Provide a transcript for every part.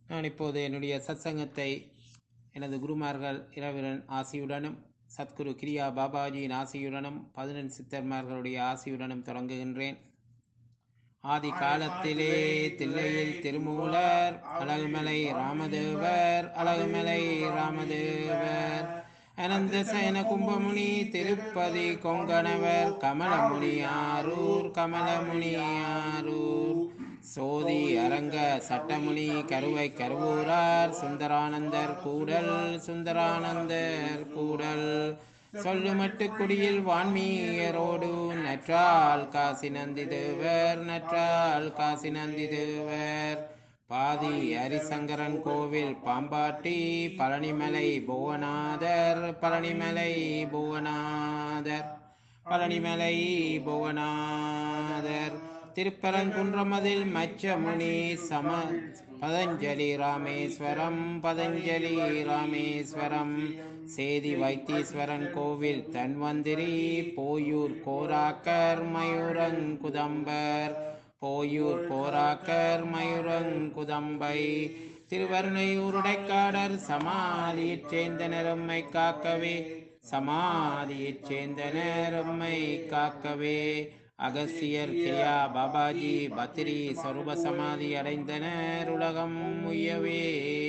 நான் இப்போது என்னுடைய சத்சங்கத்தை எனது குருமார்கள் இரவிரன் ஆசியுடனும் சத்குரு கிரியா பாபாஜியின் ஆசியுடனும் பதினெண் சித்தர்மார்களுடைய ஆசியுடனும் தொடங்குகின்றேன் ஆதி காலத்திலே தில்லையில் திருமூலர் அழகுமலை ராமதேவர் அழகுமலை ராமதேவர் அனந்த சயன கும்பமுனி திருப்பதி கொங்கணவர் கமலமுனி ஆரூர் கமலமுனி ஆரூர் சோதி அரங்க சட்டமுனி கருவை கருவூரார் சுந்தரானந்தர் கூடல் சுந்தரானந்தர் கூடல் சொல்லுமட்டு குடியில் வான்மீயரோடு நற்றால் காசி நந்தி தேவர் நற்றால் காசி நந்தி தேவர் பாதி ஹரிசங்கரன் கோவில் பாம்பாட்டி பழனிமலை புவனாதர் பழனிமலை புவனாதர் பழனிமலை புவனாதர் திருப்பரங்குன்றமதில் மச்சமுனி சம பதஞ்சலி ராமேஸ்வரம் பதஞ்சலி ராமேஸ்வரம் சேதி வைத்தீஸ்வரன் கோவில் தன்வந்திரி போயூர் கோராக்கர் மயூரங்குதம்பர் போயூர் கோராக்கர் மயூரங்குதம்பை திருவருணையூருடைக்காடர் சமாதியைச் சேர்ந்த நெரும்மை காக்கவே சமாதியைச் சேர்ந்த நெரும்மை காக்கவே அகசியர் கிரியா பாபாஜி பத்ரி சொரூப சமாதி அடைந்தனர் உலகம் உய்யவே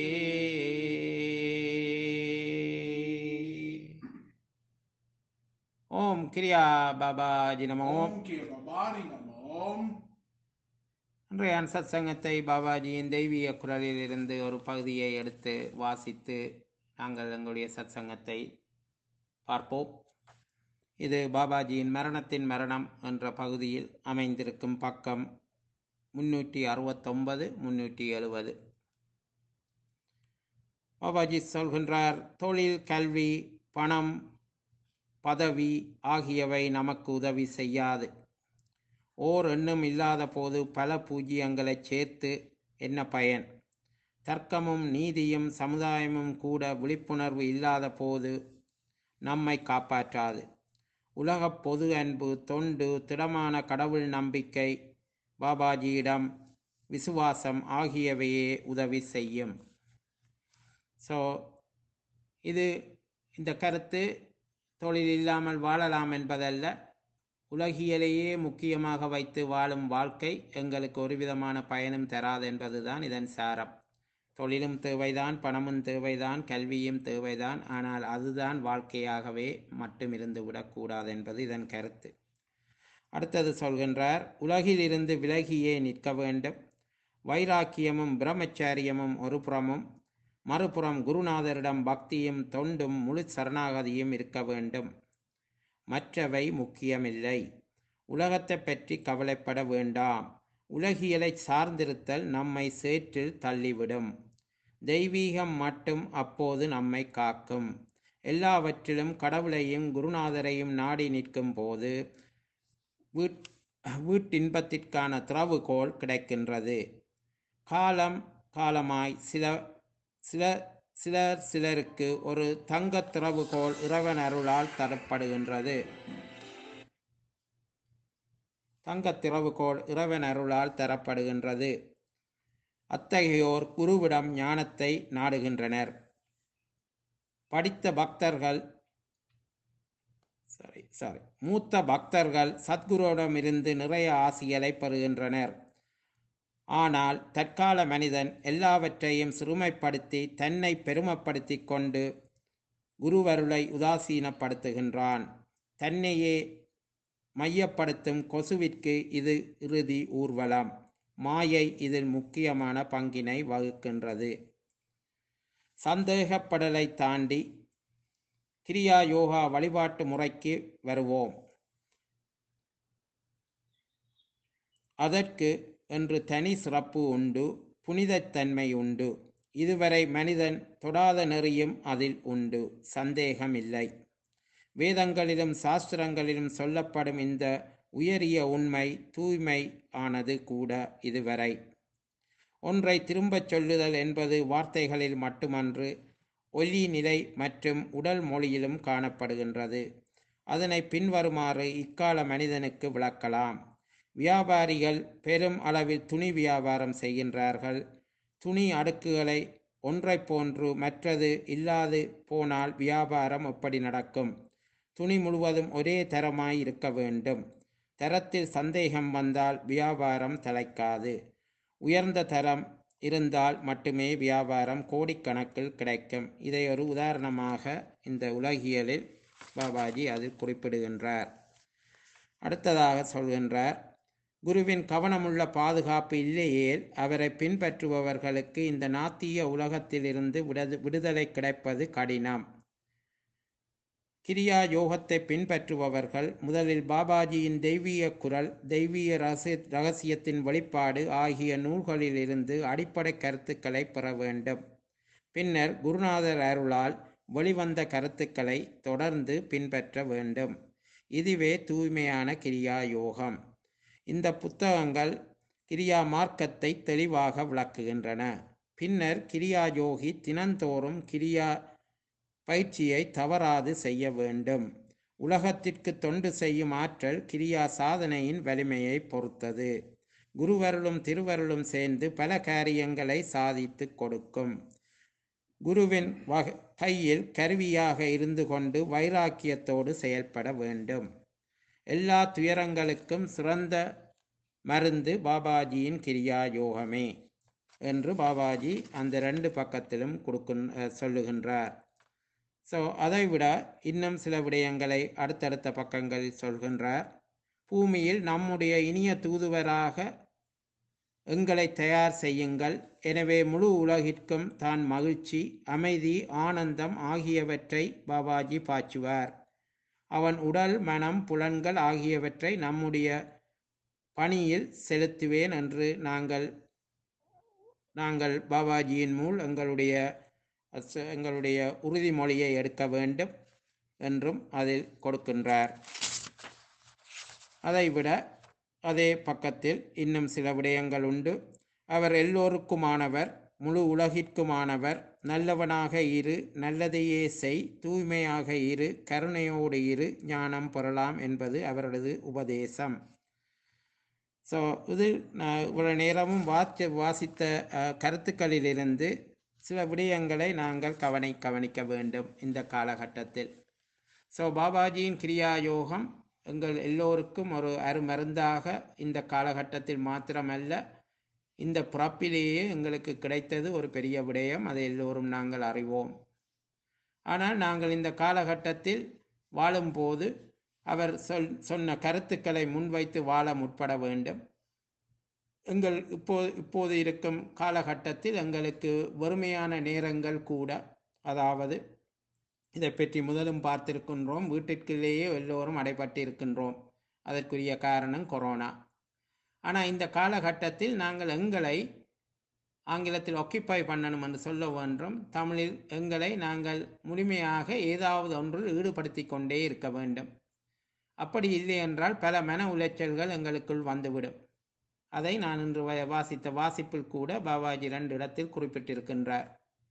ஓம் கிரியா பாபாஜி நம ஓம் ஓம் கே பவானி நமோம் இன்றைய சத் சங்கத்தை பாபாஜியின் தெய்வீக குரலில் இருந்து ஒரு பகுதியை எடுத்து வாசித்து நாங்கள் எங்களுடைய சத் சங்கத்தை பார்ப்போம் இது பாபாஜியின் மரணத்தின் மரணம் என்ற பகுதியில் அமைந்திருக்கும் பக்கம் முன்னூற்றி அறுபத்தொன்பது முன்னூற்றி எழுபது பாபாஜி சொல்கின்றார் தொழில் கல்வி பணம் பதவி ஆகியவை நமக்கு உதவி செய்யாது ஓர் எண்ணம் இல்லாத போது பல பூஜ்ஜியங்களைச் சேர்த்து என்ன பயன் தர்க்கமும் நீதியும் சமுதாயமும் கூட விழிப்புணர்வு இல்லாத போது நம்மை காப்பாற்றாது உலகப் பொது அன்பு தொண்டு திடமான கடவுள் நம்பிக்கை பாபாஜியிடம் விசுவாசம் ஆகியவையே உதவி செய்யும் ஸோ இது இந்த கருத்து தொழில் இல்லாமல் வாழலாம் என்பதல்ல உலகியலையே முக்கியமாக வைத்து வாழும் வாழ்க்கை எங்களுக்கு ஒரு விதமான பயனும் தராது என்பதுதான் இதன் சாரம் தொழிலும் தேவைதான் பணமும் தேவைதான் கல்வியும் தேவைதான் ஆனால் அதுதான் வாழ்க்கையாகவே மட்டும் இருந்து விடக்கூடாது என்பது இதன் கருத்து அடுத்தது சொல்கின்றார் உலகில் இருந்து விலகியே நிற்க வேண்டும் வைராக்கியமும் பிரம்மச்சாரியமும் ஒரு புறமும் மறுபுறம் குருநாதரிடம் பக்தியும் தொண்டும் முழு சரணாகதியும் இருக்க வேண்டும் மற்றவை முக்கியமில்லை உலகத்தை பற்றி கவலைப்பட வேண்டாம் உலகியலை சார்ந்திருத்தல் நம்மை சேற்றில் தள்ளிவிடும் தெய்வீகம் மட்டும் அப்போது நம்மை காக்கும் எல்லாவற்றிலும் கடவுளையும் குருநாதரையும் நாடி நிற்கும் போது வீட் வீட்டின்பத்திற்கான திறவுகோல் கிடைக்கின்றது காலம் காலமாய் சில சில சிலர் சிலருக்கு ஒரு தங்க திறவுகோல் இறைவன் அருளால் தரப்படுகின்றது தங்க திறவுகோல் இறைவன் அருளால் தரப்படுகின்றது அத்தகையோர் குருவிடம் ஞானத்தை நாடுகின்றனர் படித்த பக்தர்கள் சாரி சாரி மூத்த பக்தர்கள் சத்குருவிடமிருந்து நிறைய ஆசிகளை பெறுகின்றனர் ஆனால் தற்கால மனிதன் எல்லாவற்றையும் சிறுமைப்படுத்தி தன்னை பெருமைப்படுத்தி கொண்டு குருவருளை உதாசீனப்படுத்துகின்றான் தன்னையே மையப்படுத்தும் கொசுவிற்கு இது இறுதி ஊர்வலம் மாயை இதில் முக்கியமான பங்கினை வகுக்கின்றது சந்தேகப்படலை தாண்டி கிரியா யோகா வழிபாட்டு முறைக்கு வருவோம் அதற்கு என்று தனி சிறப்பு உண்டு புனிதத்தன்மை உண்டு இதுவரை மனிதன் தொடாத நெறியும் அதில் உண்டு சந்தேகமில்லை வேதங்களிலும் சாஸ்திரங்களிலும் சொல்லப்படும் இந்த உயரிய உண்மை தூய்மை ஆனது கூட இதுவரை ஒன்றை திரும்பச் சொல்லுதல் என்பது வார்த்தைகளில் மட்டுமன்று ஒலி நிலை மற்றும் உடல் மொழியிலும் காணப்படுகின்றது அதனை பின்வருமாறு இக்கால மனிதனுக்கு விளக்கலாம் வியாபாரிகள் பெரும் அளவில் துணி வியாபாரம் செய்கின்றார்கள் துணி அடுக்குகளை ஒன்றைப் போன்று மற்றது இல்லாது போனால் வியாபாரம் எப்படி நடக்கும் துணி முழுவதும் ஒரே தரமாய் இருக்க வேண்டும் தரத்தில் சந்தேகம் வந்தால் வியாபாரம் தலைக்காது உயர்ந்த தரம் இருந்தால் மட்டுமே வியாபாரம் கோடிக்கணக்கில் கிடைக்கும் இதை ஒரு உதாரணமாக இந்த உலகியலில் பாபாஜி அதில் குறிப்பிடுகின்றார் அடுத்ததாக சொல்கின்றார் குருவின் கவனமுள்ள பாதுகாப்பு இல்லையேல் அவரை பின்பற்றுபவர்களுக்கு இந்த நாத்திய உலகத்திலிருந்து விடுத விடுதலை கிடைப்பது கடினம் கிரியா யோகத்தை பின்பற்றுபவர்கள் முதலில் பாபாஜியின் தெய்வீக குரல் தெய்வீக ரகசிய ரகசியத்தின் வெளிப்பாடு ஆகிய நூல்களிலிருந்து அடிப்படை கருத்துக்களை பெற வேண்டும் பின்னர் குருநாதர் அருளால் வெளிவந்த கருத்துக்களை தொடர்ந்து பின்பற்ற வேண்டும் இதுவே தூய்மையான கிரியா யோகம் இந்த புத்தகங்கள் கிரியா மார்க்கத்தை தெளிவாக விளக்குகின்றன பின்னர் கிரியா யோகி தினந்தோறும் கிரியா பயிற்சியை தவறாது செய்ய வேண்டும் உலகத்திற்கு தொண்டு செய்யும் ஆற்றல் கிரியா சாதனையின் வலிமையை பொறுத்தது குருவருளும் திருவருளும் சேர்ந்து பல காரியங்களை சாதித்து கொடுக்கும் குருவின் வக கையில் கருவியாக இருந்து கொண்டு வைராக்கியத்தோடு செயல்பட வேண்டும் எல்லா துயரங்களுக்கும் சிறந்த மருந்து பாபாஜியின் கிரியா யோகமே என்று பாபாஜி அந்த ரெண்டு பக்கத்திலும் கொடுக்கும் சொல்லுகின்றார் ஸோ அதை விட இன்னும் சில விடயங்களை அடுத்தடுத்த பக்கங்களில் சொல்கின்றார் பூமியில் நம்முடைய இனிய தூதுவராக எங்களை தயார் செய்யுங்கள் எனவே முழு உலகிற்கும் தான் மகிழ்ச்சி அமைதி ஆனந்தம் ஆகியவற்றை பாபாஜி பாய்ச்சுவார் அவன் உடல் மனம் புலன்கள் ஆகியவற்றை நம்முடைய பணியில் செலுத்துவேன் என்று நாங்கள் நாங்கள் பாபாஜியின் மூல் எங்களுடைய எங்களுடைய உறுதிமொழியை எடுக்க வேண்டும் என்றும் அதில் கொடுக்கின்றார் அதைவிட அதே பக்கத்தில் இன்னும் சில விடயங்கள் உண்டு அவர் எல்லோருக்குமானவர் முழு உலகிற்குமானவர் நல்லவனாக இரு நல்லதையே செய் தூய்மையாக இரு கருணையோடு இரு ஞானம் பெறலாம் என்பது அவரது உபதேசம் ஸோ இது நான் இவ்வளவு நேரமும் வாசி வாசித்த அஹ், கருத்துக்களிலிருந்து சில விடயங்களை நாங்கள் கவனி கவனிக்க வேண்டும் இந்த காலகட்டத்தில் ஸோ பாபாஜியின் கிரியா யோகம் எங்கள் எல்லோருக்கும் ஒரு அருமருந்தாக இந்த காலகட்டத்தில் மாத்திரமல்ல இந்த பிறப்பிலேயே எங்களுக்கு கிடைத்தது ஒரு பெரிய விடயம் அதை எல்லோரும் நாங்கள் அறிவோம் ஆனால் நாங்கள் இந்த காலகட்டத்தில் வாழும்போது அவர் சொல் சொன்ன கருத்துக்களை முன்வைத்து வாழ முற்பட வேண்டும் எங்கள் இப்போது இப்போது இருக்கும் காலகட்டத்தில் எங்களுக்கு வறுமையான நேரங்கள் கூட அதாவது இதை பற்றி முதலும் பார்த்திருக்கின்றோம் வீட்டிற்குள்ளேயே எல்லோரும் அடைபட்டிருக்கின்றோம் அதற்குரிய காரணம் கொரோனா ஆனால் இந்த காலகட்டத்தில் நாங்கள் எங்களை ஆங்கிலத்தில் ஒக்கிப்பை பண்ணணும் என்று சொல்ல வேண்டும் தமிழில் எங்களை நாங்கள் முழுமையாக ஏதாவது ஒன்றில் ஈடுபடுத்தி கொண்டே இருக்க வேண்டும் அப்படி இல்லை என்றால் பல மன உளைச்சல்கள் எங்களுக்குள் வந்துவிடும் அதை நான் இன்று வ- வாசித்த வாசிப்பில் கூட பாபாஜி இரண்டு இடத்தில் குறிப்பிட்டிருக்கின்றார்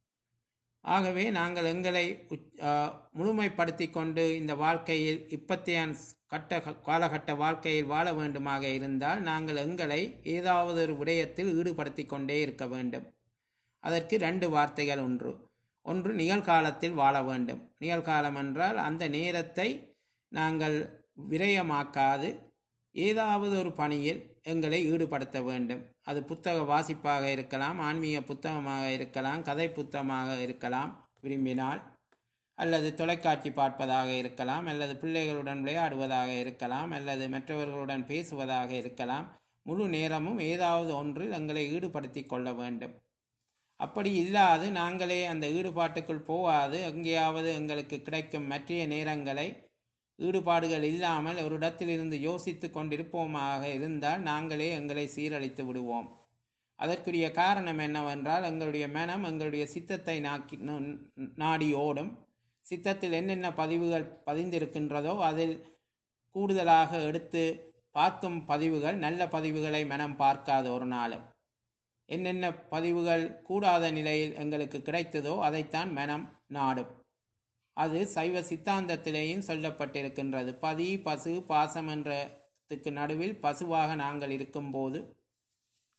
ஆகவே நாங்கள் எங்களை உச்- ஆ, முழுமைப்படுத்தி கொண்டு இந்த வாழ்க்கையில் இப்பத்தைய கட்ட காலகட்ட வாழ்க்கையில் வாழ வேண்டுமாக இருந்தால் நாங்கள் எங்களை ஏதாவது ஒரு விடயத்தில் ஈடுபடுத்தி கொண்டே இருக்க வேண்டும் அதற்கு ரெண்டு வார்த்தைகள் ஒன்று ஒன்று நிகழ்காலத்தில் வாழ வேண்டும் நிகழ்காலம் என்றால் அந்த நேரத்தை நாங்கள் விரயமாக்காது ஏதாவது ஒரு பணியில் எங்களை ஈடுபடுத்த வேண்டும் அது புத்தக வாசிப்பாக இருக்கலாம் ஆன்மீக புத்தகமாக இருக்கலாம் கதை புத்தகமாக இருக்கலாம் விரும்பினால் அல்லது தொலைக்காட்சி பார்ப்பதாக இருக்கலாம் அல்லது பிள்ளைகளுடன் விளையாடுவதாக இருக்கலாம் அல்லது மற்றவர்களுடன் பேசுவதாக இருக்கலாம் முழு நேரமும் ஏதாவது ஒன்றில் எங்களை ஈடுபடுத்தி கொள்ள வேண்டும் அப்படி இல்லாது நாங்களே அந்த ஈடுபாட்டுக்குள் போகாது எங்கேயாவது எங்களுக்கு கிடைக்கும் மற்றைய நேரங்களை ஈடுபாடுகள் இல்லாமல் ஒரு இடத்திலிருந்து யோசித்து கொண்டிருப்போமாக இருந்தால் நாங்களே எங்களை சீரழித்து விடுவோம் அதற்குரிய காரணம் என்னவென்றால் எங்களுடைய மனம் எங்களுடைய சித்தத்தை நாக்கி நு- நாடி ஓடும் சித்தத்தில் என்னென்ன பதிவுகள் பதிந்திருக்கின்றதோ அதில் கூடுதலாக எடுத்து பார்க்கும் பதிவுகள் நல்ல பதிவுகளை மனம் பார்க்காத ஒரு நாளும் என்னென்ன பதிவுகள் கூடாத நிலையில் எங்களுக்கு கிடைத்ததோ அதைத்தான் மனம் நாடும் அது சைவ சித்தாந்தத்திலேயும் சொல்லப்பட்டிருக்கின்றது பதி பசு பாசம் என்றதுக்கு நடுவில் பசுவாக நாங்கள் இருக்கும்போது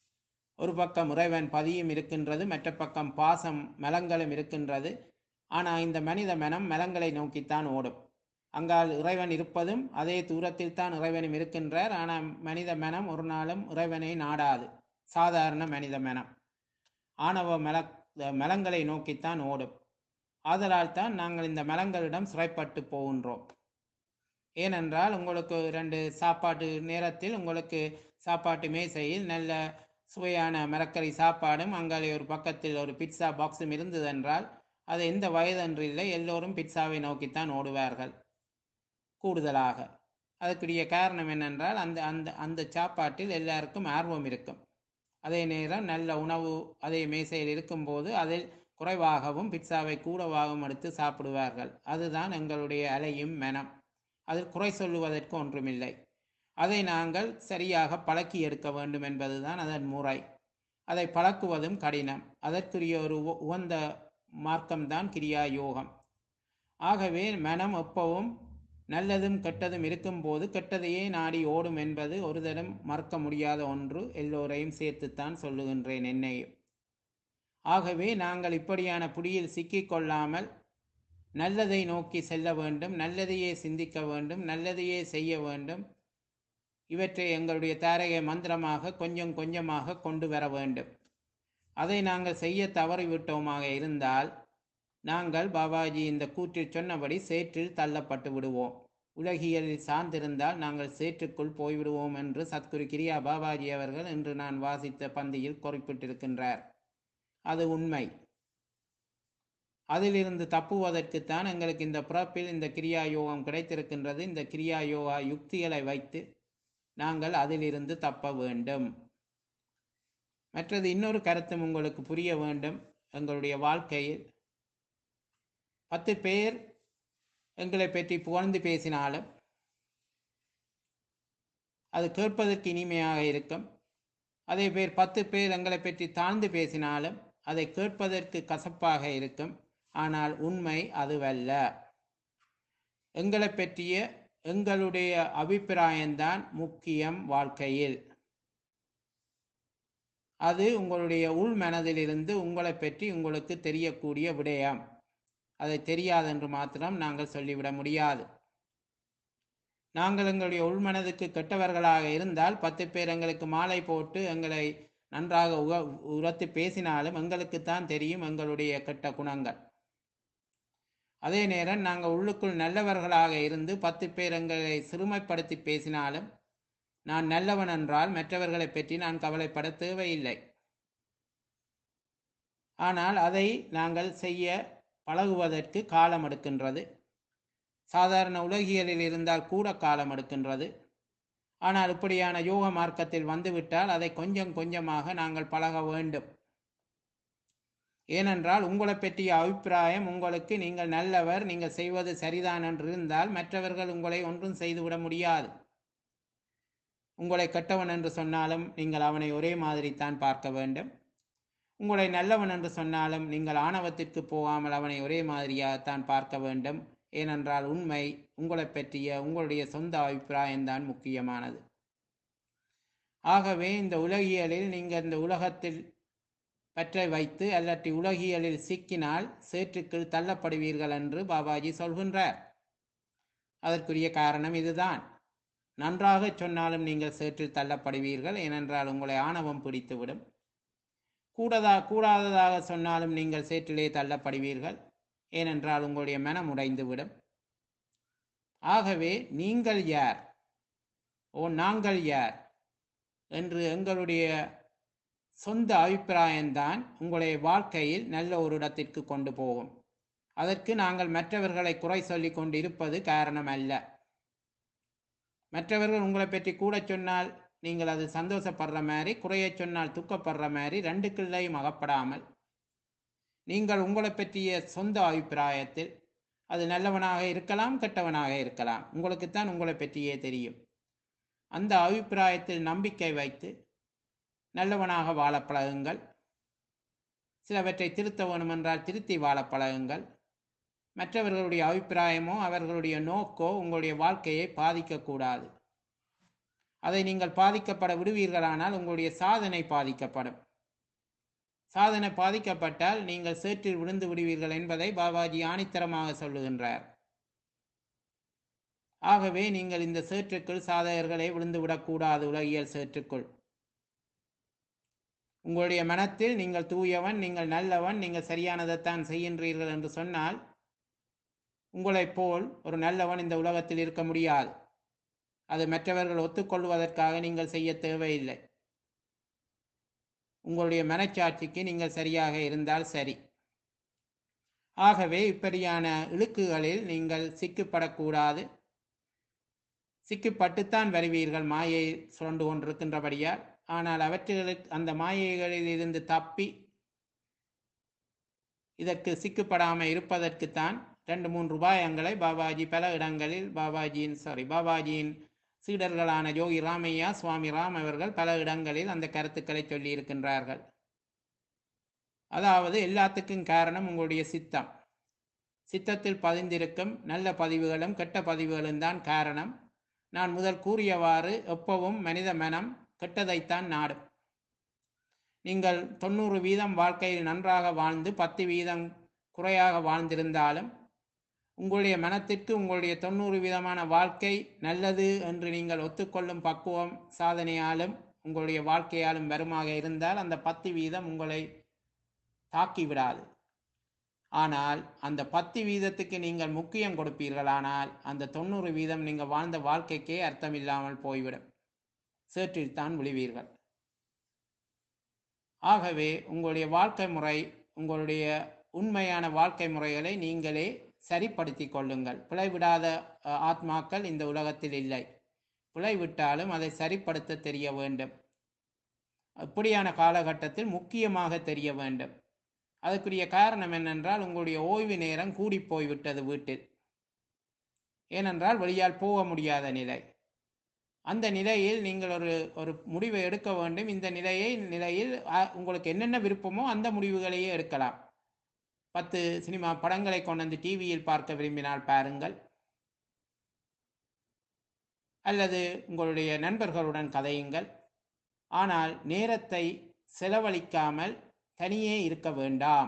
ஒரு பக்கம் இறைவன் பதியும் இருக்கின்றது மற்ற பக்கம் பாசம் மலங்களும் இருக்கின்றது ஆனால் இந்த மனித மனம் மலங்களை நோக்கித்தான் ஓடும் அங்கால் இறைவன் இருப்பதும் அதே தூரத்தில் தான் இறைவனும் இருக்கின்றார் ஆனால் மனித மனம் ஒரு நாளும் இறைவனை நாடாது சாதாரண மனித மனம் ஆணவ மல மலங்களை நோக்கித்தான் ஓடும் ஆதலால் தான் நாங்கள் இந்த மலங்களிடம் சிறைப்பட்டு போகின்றோம் ஏனென்றால் உங்களுக்கு ரெண்டு சாப்பாட்டு நேரத்தில் உங்களுக்கு சாப்பாட்டு மேசையில் நல்ல சுவையான மரக்கறி சாப்பாடும் அங்காலே ஒரு பக்கத்தில் ஒரு பிட்சா பாக்ஸும் இருந்ததென்றால் அது எந்த வயதென்று இல்லை எல்லோரும் பிட்சாவை நோக்கித்தான் ஓடுவார்கள் கூடுதலாக அதுக்குரிய காரணம் என்னென்றால் அந்த அந்த அந்த சாப்பாட்டில் எல்லாருக்கும் ஆர்வம் இருக்கும் அதே நேரம் நல்ல உணவு அதே மேசையில் இருக்கும்போது அதில் குறைவாகவும் பிட்சாவை கூடவாகவும் எடுத்து சாப்பிடுவார்கள் அதுதான் எங்களுடைய அலையும் மனம் அதில் குறை சொல்லுவதற்கு ஒன்றுமில்லை அதை நாங்கள் சரியாக பழக்கி எடுக்க வேண்டும் என்பதுதான் அதன் முறை அதை பழக்குவதும் கடினம் அதற்குரிய ஒரு உ- உகந்த மார்க்கம்தான் கிரியா யோகம் ஆகவே மனம் எப்பவும் நல்லதும் கெட்டதும் இருக்கும்போது கெட்டதையே நாடி ஓடும் என்பது ஒரு தரம் மறக்க முடியாத ஒன்று எல்லோரையும் சேர்த்துத்தான் சொல்லுகின்றேன் என்னையும் ஆகவே நாங்கள் இப்படியான புடியில் சிக்கிக்கொள்ளாமல் நல்லதை நோக்கி செல்ல வேண்டும் நல்லதையே சிந்திக்க வேண்டும் நல்லதையே செய்ய வேண்டும் இவற்றை எங்களுடைய தாரக மந்திரமாக கொஞ்சம் கொஞ்சமாக கொண்டு வர வேண்டும் அதை நாங்கள் செய்ய தவறிவிட்டோமாக இருந்தால் நாங்கள் பாபாஜி இந்த கூற்றில் சொன்னபடி சேற்றில் தள்ளப்பட்டு விடுவோம் உலகியலில் சார்ந்திருந்தால் நாங்கள் சேற்றுக்குள் போய்விடுவோம் என்று சத்குரு கிரியா பாபாஜி அவர்கள் இன்று நான் வாசித்த பந்தியில் குறிப்பிட்டிருக்கின்றார் அது உண்மை அதிலிருந்து தப்புவதற்குத்தான் எங்களுக்கு இந்த பிறப்பில் இந்த கிரியா யோகம் கிடைத்திருக்கின்றது இந்த கிரியா யோகா யுக்திகளை வைத்து நாங்கள் அதிலிருந்து தப்ப வேண்டும் மற்றது இன்னொரு கருத்தும் உங்களுக்கு புரிய வேண்டும் எங்களுடைய வாழ்க்கையில் பத்து பேர் எங்களை பற்றி புகழ்ந்து பேசினாலும் அது கேட்பதற்கு இனிமையாக இருக்கும் அதே பேர் பத்து பேர் எங்களை பற்றி தாழ்ந்து பேசினாலும் அதை கேட்பதற்கு கசப்பாக இருக்கும் ஆனால் உண்மை அதுவல்ல எங்களை பற்றிய எங்களுடைய அபிப்பிராயம்தான் முக்கியம் வாழ்க்கையில் அது உங்களுடைய உள் மனதிலிருந்து உங்களை பற்றி உங்களுக்கு தெரியக்கூடிய விடயம் அதை தெரியாதென்று மாத்திரம் நாங்கள் சொல்லிவிட முடியாது நாங்கள் எங்களுடைய உள்மனதுக்கு கெட்டவர்களாக இருந்தால் பத்து பேர் எங்களுக்கு மாலை போட்டு எங்களை நன்றாக உக உரத்து பேசினாலும் எங்களுக்குத்தான் தெரியும் எங்களுடைய கெட்ட குணங்கள் அதே நேரம் நாங்கள் உள்ளுக்குள் நல்லவர்களாக இருந்து பத்து பேர் எங்களை சிறுமைப்படுத்தி பேசினாலும் நான் நல்லவன் என்றால் மற்றவர்களை பற்றி நான் கவலைப்பட தேவையில்லை ஆனால் அதை நாங்கள் செய்ய பழகுவதற்கு காலம் எடுக்கின்றது சாதாரண உலகியலில் இருந்தால் கூட காலம் எடுக்கின்றது ஆனால் இப்படியான யோக மார்க்கத்தில் வந்துவிட்டால் அதை கொஞ்சம் கொஞ்சமாக நாங்கள் பழக வேண்டும் ஏனென்றால் உங்களை பற்றிய அபிப்பிராயம் உங்களுக்கு நீங்கள் நல்லவர் நீங்கள் செய்வது சரிதான் என்று இருந்தால் மற்றவர்கள் உங்களை ஒன்றும் செய்துவிட முடியாது உங்களை கெட்டவன் என்று சொன்னாலும் நீங்கள் அவனை ஒரே மாதிரி தான் பார்க்க வேண்டும் உங்களை நல்லவன் என்று சொன்னாலும் நீங்கள் ஆணவத்திற்கு போகாமல் அவனை ஒரே மாதிரியாகத்தான் பார்க்க வேண்டும் ஏனென்றால் உண்மை உங்களை பற்றிய உங்களுடைய சொந்த அபிப்பிராயம்தான் முக்கியமானது ஆகவே இந்த உலகியலில் நீங்கள் இந்த உலகத்தில் பற்றை வைத்து அல்லட்டி உலகியலில் சிக்கினால் சேற்றுக்குள் தள்ளப்படுவீர்கள் என்று பாபாஜி சொல்கின்றார் அதற்குரிய காரணம் இதுதான் நன்றாக சொன்னாலும் நீங்கள் சேற்றில் தள்ளப்படுவீர்கள் ஏனென்றால் உங்களை ஆணவம் பிடித்துவிடும் கூடதா கூடாததாக சொன்னாலும் நீங்கள் சேற்றிலே தள்ளப்படுவீர்கள் ஏனென்றால் உங்களுடைய மனம் உடைந்துவிடும் ஆகவே நீங்கள் யார் ஓ நாங்கள் யார் என்று எங்களுடைய சொந்த அபிப்பிராயம்தான் உங்களுடைய வாழ்க்கையில் நல்ல ஒரு இடத்திற்கு கொண்டு போகும் அதற்கு நாங்கள் மற்றவர்களை குறை சொல்லிக் கொண்டு இருப்பது காரணம் அல்ல மற்றவர்கள் உங்களை பற்றி கூட சொன்னால் நீங்கள் அது சந்தோஷப்படுற மாதிரி குறைய சொன்னால் துக்கப்படுற மாதிரி ரெண்டு கிள்ளையும் அகப்படாமல் நீங்கள் உங்களை பற்றிய சொந்த அபிப்பிராயத்தில் அது நல்லவனாக இருக்கலாம் கெட்டவனாக இருக்கலாம் உங்களுக்குத்தான் உங்களை பற்றியே தெரியும் அந்த அபிப்பிராயத்தில் நம்பிக்கை வைத்து நல்லவனாக வாழ பழகுங்கள் சிலவற்றை திருத்த வேணுமென்றால் திருத்தி வாழ பழகுங்கள் மற்றவர்களுடைய அபிப்பிராயமோ அவர்களுடைய நோக்கோ உங்களுடைய வாழ்க்கையை பாதிக்கக்கூடாது அதை நீங்கள் பாதிக்கப்பட விடுவீர்களானால் உங்களுடைய சாதனை பாதிக்கப்படும் சாதனை பாதிக்கப்பட்டால் நீங்கள் சேற்றில் விழுந்து விடுவீர்கள் என்பதை பாபாஜி ஆணித்தரமாக சொல்லுகின்றார் ஆகவே நீங்கள் இந்த சேற்றுக்குள் சாதகர்களை விழுந்து விடக்கூடாது உலகியல் சேற்றுக்குள் உங்களுடைய மனத்தில் நீங்கள் தூயவன் நீங்கள் நல்லவன் நீங்கள் சரியானதைத்தான் செய்கின்றீர்கள் என்று சொன்னால் உங்களைப் போல் ஒரு நல்லவன் இந்த உலகத்தில் இருக்க முடியாது அது மற்றவர்கள் ஒத்துக்கொள்வதற்காக நீங்கள் செய்ய தேவையில்லை உங்களுடைய மனச்சாட்சிக்கு நீங்கள் சரியாக இருந்தால் சரி ஆகவே இப்படியான இழுக்குகளில் நீங்கள் சிக்கப்படக்கூடாது சிக்கப்பட்டுத்தான் வருவீர்கள் மாயை சுரண்டு கொண்டிருக்கின்றபடியால் ஆனால் அவற்றுகளுக்கு அந்த மாயைகளில் இருந்து தப்பி இதற்கு சிக்கப்படாமல் இருப்பதற்குத்தான் ரெண்டு மூன்று உபாயங்களை பாபாஜி பல இடங்களில் பாபாஜியின் சாரி பாபாஜியின் சீடர்களான யோகி ராமையா சுவாமி ராம் அவர்கள் பல இடங்களில் அந்த கருத்துக்களை சொல்லி இருக்கின்றார்கள் அதாவது எல்லாத்துக்கும் காரணம் உங்களுடைய சித்தம் சித்தத்தில் பதிந்திருக்கும் நல்ல பதிவுகளும் கெட்ட பதிவுகளும் தான் காரணம் நான் முதல் கூறியவாறு எப்பவும் மனித மனம் கெட்டதைத்தான் நாடும் நீங்கள் தொண்ணூறு வீதம் வாழ்க்கையில் நன்றாக வாழ்ந்து பத்து வீதம் குறையாக வாழ்ந்திருந்தாலும் உங்களுடைய மனத்திற்கு உங்களுடைய தொண்ணூறு விதமான வாழ்க்கை நல்லது என்று நீங்கள் ஒத்துக்கொள்ளும் பக்குவம் சாதனையாலும் உங்களுடைய வாழ்க்கையாலும் வருமாக இருந்தால் அந்த பத்து வீதம் உங்களை தாக்கி விடாது ஆனால் அந்த பத்து வீதத்துக்கு நீங்கள் முக்கியம் கொடுப்பீர்களானால் அந்த தொண்ணூறு வீதம் நீங்கள் வாழ்ந்த வாழ்க்கைக்கே அர்த்தமில்லாமல் போய்விடும் சேற்றில் தான் விழுவீர்கள் ஆகவே உங்களுடைய வாழ்க்கை முறை உங்களுடைய உண்மையான வாழ்க்கை முறைகளை நீங்களே சரிப்படுத்தி கொள்ளுங்கள் பிழைவிடாத அஹ், ஆத்மாக்கள் இந்த உலகத்தில் இல்லை பிழைவிட்டாலும் அதை சரிப்படுத்த தெரிய வேண்டும் அப்படியான காலகட்டத்தில் முக்கியமாக தெரிய வேண்டும் அதுக்குரிய காரணம் என்னென்றால் உங்களுடைய ஓய்வு நேரம் கூடி போய்விட்டது வீட்டில் ஏனென்றால் வெளியால் போக முடியாத நிலை அந்த நிலையில் நீங்கள் ஒரு ஒரு முடிவை எடுக்க வேண்டும் இந்த நிலையை நிலையில் அஹ், உங்களுக்கு என்னென்ன விருப்பமோ அந்த முடிவுகளையே எடுக்கலாம் பத்து சினிமா படங்களை கொண்டு வந்து டிவியில் பார்க்க விரும்பினால் பாருங்கள் அல்லது உங்களுடைய நண்பர்களுடன் கதையுங்கள் ஆனால் நேரத்தை செலவழிக்காமல் தனியே இருக்க வேண்டாம்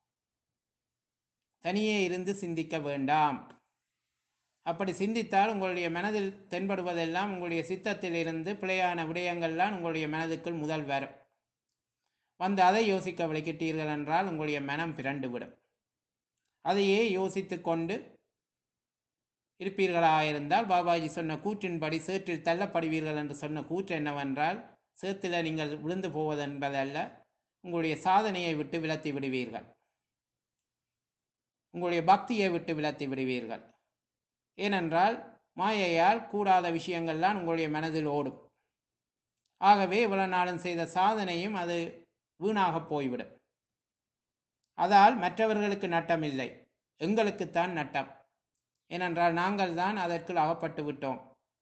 தனியே இருந்து சிந்திக்க வேண்டாம் அப்படி சிந்தித்தால் உங்களுடைய மனதில் தென்படுவதெல்லாம் உங்களுடைய சித்தத்தில் இருந்து பிழையான விடயங்கள்லாம் உங்களுடைய மனதுக்குள் முதல் வரும் வந்து அதை யோசிக்க விளக்கிட்டீர்கள் என்றால் உங்களுடைய மனம் பிறண்டுவிடும் அதையே யோசித்து கொண்டு இருப்பீர்களா இருந்தால் பாபாஜி சொன்ன கூற்றின்படி சேற்றில் தள்ளப்படுவீர்கள் என்று சொன்ன கூற்று என்னவென்றால் சேற்றில் நீங்கள் விழுந்து போவது என்பதல்ல உங்களுடைய சாதனையை விட்டு விலத்தி விடுவீர்கள் உங்களுடைய பக்தியை விட்டு விலத்தி விடுவீர்கள் ஏனென்றால் மாயையால் கூடாத விஷயங்கள்லாம் உங்களுடைய மனதில் ஓடும் ஆகவே இவ்வளவு நாளும் செய்த சாதனையும் அது வீணாக போய்விடும் அதால் மற்றவர்களுக்கு நட்டமில்லை எங்களுக்குத்தான் நட்டம் ஏனென்றால் நாங்கள் தான் அதற்குள் அகப்பட்டு விட்டோம்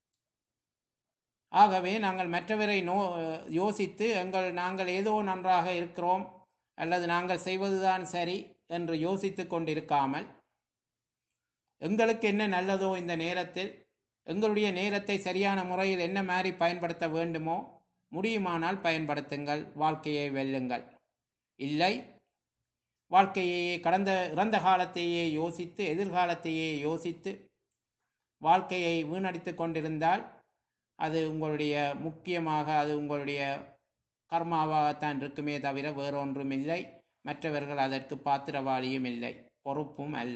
ஆகவே நாங்கள் மற்றவரை நோ யோசித்து எங்கள் நாங்கள் ஏதோ நன்றாக இருக்கிறோம் அல்லது நாங்கள் செய்வதுதான் சரி என்று யோசித்து கொண்டிருக்காமல் எங்களுக்கு என்ன நல்லதோ இந்த நேரத்தில் எங்களுடைய நேரத்தை சரியான முறையில் என்ன மாதிரி பயன்படுத்த வேண்டுமோ முடியுமானால் பயன்படுத்துங்கள் வாழ்க்கையை வெல்லுங்கள் இல்லை வாழ்க்கையையே கடந்த இறந்த காலத்தையே யோசித்து எதிர்காலத்தையே யோசித்து வாழ்க்கையை வீணடித்து கொண்டிருந்தால் அது உங்களுடைய முக்கியமாக அது உங்களுடைய கர்மாவாகத்தான் இருக்குமே தவிர வேறொன்றும் இல்லை மற்றவர்கள் அதற்கு பாத்திரவாளியும் இல்லை பொறுப்பும் அல்ல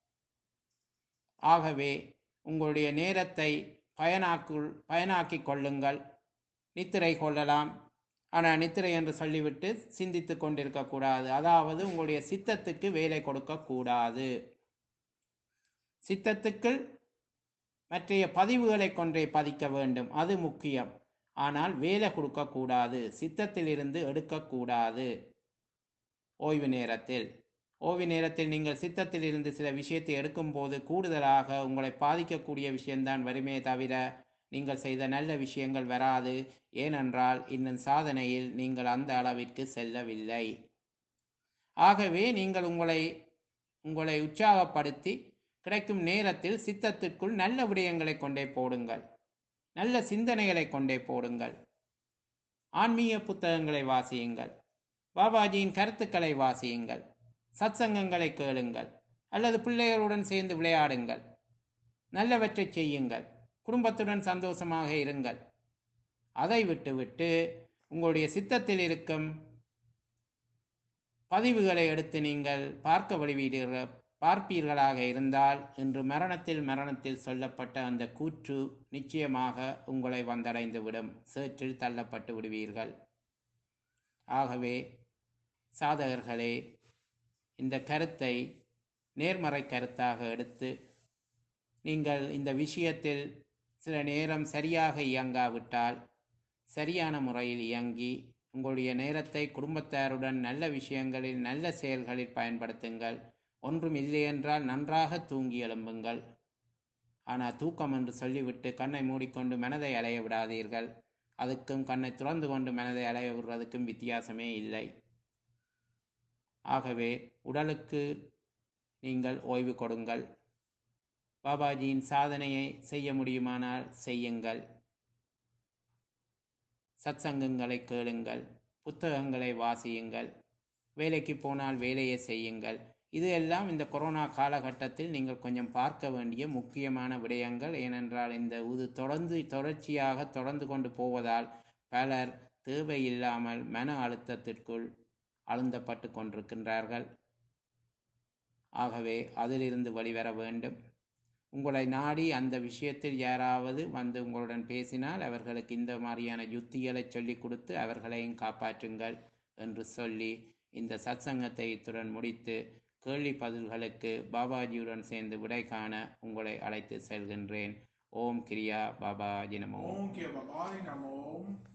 ஆகவே உங்களுடைய நேரத்தை பயனாக்குள் பயனாக்கிக் கொள்ளுங்கள் நித்திரை கொள்ளலாம் ஆனால் நித்திரை என்று சொல்லிவிட்டு சிந்தித்து கொண்டிருக்கக்கூடாது அதாவது உங்களுடைய சித்தத்துக்கு வேலை கொடுக்கக்கூடாது சித்தத்துக்குள் மற்றைய பதிவுகளை கொன்றே பதிக்க வேண்டும் அது முக்கியம் ஆனால் வேலை கொடுக்கக்கூடாது சித்தத்திலிருந்து எடுக்கக்கூடாது ஓய்வு நேரத்தில் ஓய்வு நேரத்தில் நீங்கள் சித்தத்தில் இருந்து சில விஷயத்தை எடுக்கும்போது கூடுதலாக உங்களை பாதிக்கக்கூடிய விஷயம்தான் வருமே தவிர நீங்கள் செய்த நல்ல விஷயங்கள் வராது ஏனென்றால் இன்னும் சாதனையில் நீங்கள் அந்த அளவிற்கு செல்லவில்லை ஆகவே நீங்கள் உங்களை உங்களை உற்சாகப்படுத்தி கிடைக்கும் நேரத்தில் சித்தத்திற்குள் நல்ல விடயங்களை கொண்டே போடுங்கள் நல்ல சிந்தனைகளை கொண்டே போடுங்கள் ஆன்மீக புத்தகங்களை வாசியுங்கள் பாபாஜியின் கருத்துக்களை வாசியுங்கள் சத்சங்கங்களை கேளுங்கள் அல்லது பிள்ளைகளுடன் சேர்ந்து விளையாடுங்கள் நல்லவற்றை செய்யுங்கள் குடும்பத்துடன் சந்தோஷமாக இருங்கள் அதை விட்டுவிட்டு உங்களுடைய சித்தத்தில் இருக்கும் பதிவுகளை எடுத்து நீங்கள் பார்க்க வழிவீடுகிற பார்ப்பீர்களாக இருந்தால் இன்று மரணத்தில் மரணத்தில் சொல்லப்பட்ட அந்த கூற்று நிச்சயமாக உங்களை வந்தடைந்துவிடும் சேற்றில் தள்ளப்பட்டு விடுவீர்கள் ஆகவே சாதகர்களே இந்த கருத்தை நேர்மறை கருத்தாக எடுத்து நீங்கள் இந்த விஷயத்தில் சில நேரம் சரியாக இயங்காவிட்டால் சரியான முறையில் இயங்கி உங்களுடைய நேரத்தை குடும்பத்தாருடன் நல்ல விஷயங்களில் நல்ல செயல்களில் பயன்படுத்துங்கள் ஒன்றும் இல்லையென்றால் நன்றாக தூங்கி எழும்புங்கள் ஆனால் தூக்கம் என்று சொல்லிவிட்டு கண்ணை மூடிக்கொண்டு மனதை அலைய விடாதீர்கள் அதுக்கும் கண்ணை திறந்து கொண்டு மனதை அலைய விடுறதுக்கும் வித்தியாசமே இல்லை ஆகவே உடலுக்கு நீங்கள் ஓய்வு கொடுங்கள் பாபாஜியின் சாதனையை செய்ய முடியுமானால் செய்யுங்கள் சத்சங்கங்களை கேளுங்கள் புத்தகங்களை வாசியுங்கள் வேலைக்கு போனால் வேலையை செய்யுங்கள் இது எல்லாம் இந்த கொரோனா காலகட்டத்தில் நீங்கள் கொஞ்சம் பார்க்க வேண்டிய முக்கியமான விடயங்கள் ஏனென்றால் இந்த இது தொடர்ந்து தொடர்ச்சியாக தொடர்ந்து கொண்டு போவதால் பலர் தேவையில்லாமல் மன அழுத்தத்திற்குள் அழுந்தப்பட்டு கொண்டிருக்கின்றார்கள் ஆகவே அதிலிருந்து வெளிவர வேண்டும் உங்களை நாடி அந்த விஷயத்தில் யாராவது வந்து உங்களுடன் பேசினால் அவர்களுக்கு இந்த மாதிரியான யுத்திகளை சொல்லிக் கொடுத்து அவர்களையும் காப்பாற்றுங்கள் என்று சொல்லி இந்த சத்சங்கத்தை இத்துடன் முடித்து கேள்வி பதில்களுக்கு பாபாஜியுடன் சேர்ந்து விடை காண உங்களை அழைத்து செல்கின்றேன் ஓம் கிரியா பாபாஜி நமோ Om Kya Bhavani Namo.